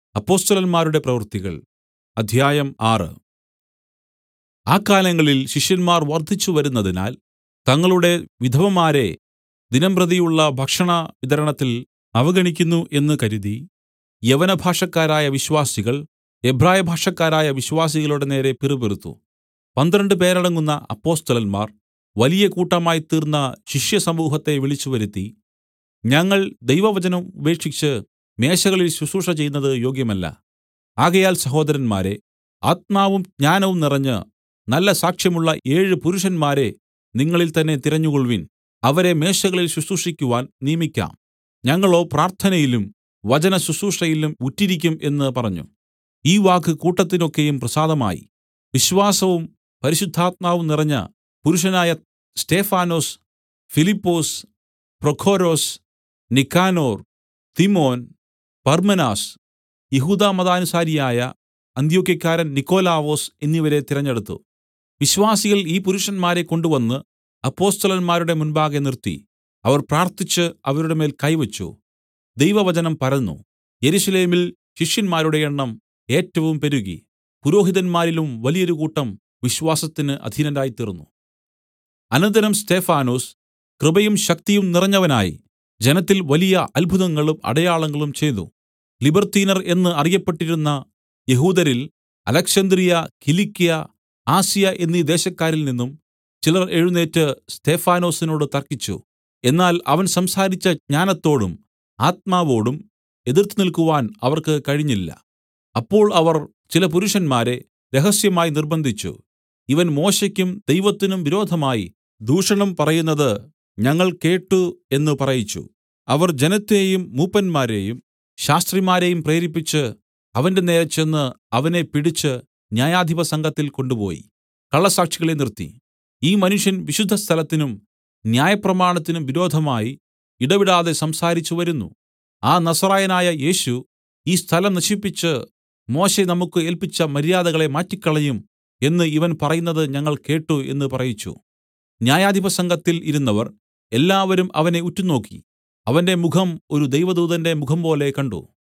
അപ്പൊസ്തലന്മാരുടെ പ്രവൃത്തികൾ അധ്യായം ആറ് ആ കാലങ്ങളിൽ ശിഷ്യന്മാർ വർദ്ധിച്ചുവരുന്നതിനാൽ തങ്ങളുടെ വിധവമാരെ ദിനംപ്രതിയുള്ള ഭക്ഷണ വിതരണത്തിൽ അവഗണിക്കുന്നു എന്ന് കരുതി യവനഭാഷക്കാരായ വിശ്വാസികൾ എബ്രായഭാഷക്കാരായ വിശ്വാസികളുടെ നേരെ പിറുപിറുത്തു പന്ത്രണ്ട് പേരടങ്ങുന്ന അപ്പൊസ്തലന്മാർ വലിയ കൂട്ടമായിത്തീർന്ന ശിഷ്യസമൂഹത്തെ വിളിച്ചുവരുത്തി ഞങ്ങൾ ദൈവവചനം ഉപേക്ഷിച്ച് മേശകളിൽ ശുശ്രൂഷ ചെയ്യുന്നത് യോഗ്യമല്ല ആകയാൽ സഹോദരന്മാരേ ആത്മാവും ജ്ഞാനവും നിറഞ്ഞ് നല്ല സാക്ഷ്യമുള്ള ഏഴ് പുരുഷന്മാരെ നിങ്ങളിൽ തന്നെ തിരഞ്ഞുകൊൾവിൻ അവരെ മേശകളിൽ ശുശ്രൂഷിക്കുവാൻ നിയമിക്കാം ഞങ്ങളോ പ്രാർത്ഥനയിലും വചനശുശ്രൂഷയിലും ഉറ്റിരിക്കും എന്ന് പറഞ്ഞു ഈ വാക്ക് കൂട്ടത്തിനൊക്കെയും പ്രസാദമായി വിശ്വാസവും പരിശുദ്ധാത്മാവും നിറഞ്ഞ പുരുഷനായ സ്തെഫാനൊസ് ഫിലിപ്പൊസ് പ്രൊഖൊരൊസ് നിക്കാനോർ തിമോൻ പർമ്മെനാസ് യഹൂദമതാനുസാരിയായ അന്ത്യൊക്യക്കാരൻ നിക്കൊലാവൊസ് എന്നിവരെ തിരഞ്ഞെടുത്തു വിശ്വാസികൾ ഈ പുരുഷന്മാരെ കൊണ്ടുവന്ന് അപ്പൊസ്തലന്മാരുടെ മുൻപാകെ നിർത്തി അവർ പ്രാർത്ഥിച്ച് അവരുടെ മേൽ കൈവച്ചു ദൈവവചനം പരന്നു യെരൂശലേമിൽ ശിഷ്യന്മാരുടെ എണ്ണം ഏറ്റവും പെരുകി പുരോഹിതന്മാരിലും വലിയൊരു കൂട്ടം വിശ്വാസത്തിന് അധീനരായിത്തീർന്നു അനന്തരം സ്തെഫാനൊസ് കൃപയും ശക്തിയും നിറഞ്ഞവനായി ജനത്തിൽ വലിയ അത്ഭുതങ്ങളും അടയാളങ്ങളും ചെയ്തു ലിബർത്തീനർ എന്ന് അറിയപ്പെട്ടിരുന്ന യഹൂദരിൽ അലെക്സന്ത്രിയ കിലിക്യ ആസ്യ എന്നീ ദേശക്കാരിൽ നിന്നും ചിലർ എഴുന്നേറ്റ് സ്തെഫാനൊസിനോട് തർക്കിച്ചു എന്നാൽ അവൻ സംസാരിച്ച ജ്ഞാനത്തോടും ആത്മാവോടും എതിർത്ത് നിൽക്കുവാൻ അവർക്ക് കഴിഞ്ഞില്ല അപ്പോൾ അവർ ചില പുരുഷന്മാരെ രഹസ്യമായി നിർബ്ബന്ധിച്ചു ഇവൻ മോശെക്കും ദൈവത്തിനും വിരോധമായി ദൂഷണം പറയുന്നത് ഞങ്ങൾ കേട്ട് എന്ന് പറയിച്ചു അവർ ജനത്തെയും മൂപ്പന്മാരെയും ശാസ്ത്രിമാരെയും പ്രേരിപ്പിച്ച് അവന്റെ നേരെ ചെന്ന് അവനെ പിടിച്ച് ന്യായാധിപസംഘത്തിൽ കൊണ്ടുപോയി കള്ളസാക്ഷികളെ നിർത്തി ഈ മനുഷ്യൻ വിശുദ്ധസ്ഥലത്തിനും ന്യായപ്രമാണത്തിനും വിരോധമായി ഇടവിടാതെ സംസാരിച്ചു വരുന്നു ആ നസറായനായ യേശു ഈ സ്ഥലം നശിപ്പിച്ച് മോശെ നമുക്ക് ഏല്പിച്ച മര്യാദകളെ മാറ്റിക്കളയും എന്ന് ഇവൻ പറയുന്നത് ഞങ്ങൾ കേട്ട് എന്ന് പറയിച്ചു ന്യായാധിപസംഘത്തിൽ ഇരുന്നവർ എല്ലാവരും അവനെ ഉറ്റുനോക്കി അവന്റെ മുഖം ഒരു ദൈവദൂതന്റെ മുഖംപോലെ കണ്ട്